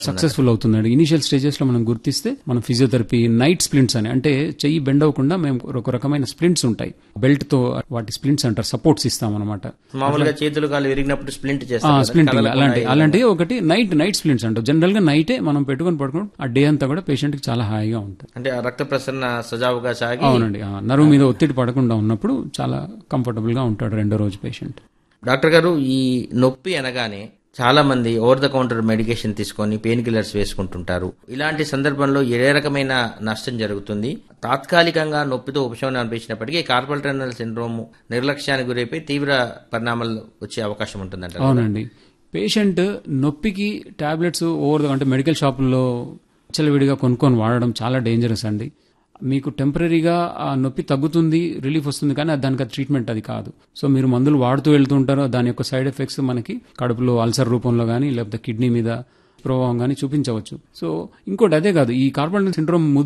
successful అవుతుందండి initial stages లో మనం గుర్తిస్తే మనం ఫిజియోథెరపీ నైట్ స్ప్లింట్స్ అని అంటే చెయ్యి బెండ్ అవ్వకుండా మేము ఒక రకమైన స్ప్లింట్స్ ఉంటాయి బెల్ట్ తో వాటి స్ప్లింట్స్ అంటారు సపోర్ట్స్ ఇస్తాం అనమాట మామూలుగా చేతులు కాళ్ళు విరిగినప్పుడు స్ప్లింట్ చేస్తారు కదా, స్ప్లింటింగ్ కదలకుండా అలాంటి ఈ అలాంటివి ఒకటి నైట్ నైట్ స్ప్లింట్స్ అంటారు జనరల్ గా నైటే మనం పెట్టుకొని పడుకోవడం ఆ డే అంతా కూడా పేషెంట్ కి చాలా హాయిగా ఉంటుంది అంటే ఆ రక్త ప్రసరణ సజావుగా సాగి అవునండి ఆ నరువు మీద ఒత్తిడి పడకుండా ఉన్నప్పుడు చాలా కంఫర్టబుల్ గా ఉంటాడు రెండో రోజు పేషెంట్ డాక్టర్ గారు ఈ నొప్పి అనగానే చాలా మంది ఓవర్ ద కౌంటర్ మెడికేషన్ తీసుకొని పెయిన్ కిల్లర్స్ వేసుకుంటుంటారు ఇలాంటి సందర్భంలో ఏ రకమైన నష్టం జరుగుతుంది తాత్కాలికంగా నొప్పితో ఉపశమనం అనిపించినప్పటికీ కార్పల్ టన్నల్ సిండ్రోమ్ నిర్లక్ష్యానికి గురైపోయి తీవ్ర పరిణామాలు వచ్చే అవకాశం ఉంటుందంట అవునండి పేషెంట్ నొప్పికి టాబ్లెట్స్ ఓవర్ అంటే మెడికల్ షాపుల్లో విడిగా కొనుక్కొని వాడడం చాలా డేంజరస్ అండి మీకు టెంపరీగా ఆ నొప్పి తగ్గుతుంది రిలీఫ్ వస్తుంది కానీ అది దానికి ట్రీట్మెంట్ అది కాదు సో మీరు మందులు వాడుతూ వెళ్తుంటారో దాని యొక్క సైడ్ ఎఫెక్ట్స్ మనకి కడుపులో అల్సర్ రూపంలో కానీ లేకపోతే కిడ్నీ మీద ప్రభావం కానీ చూపించవచ్చు సో ఇంకోటి అదే కాదు ఈ కార్బన్ సిండ్రోమ్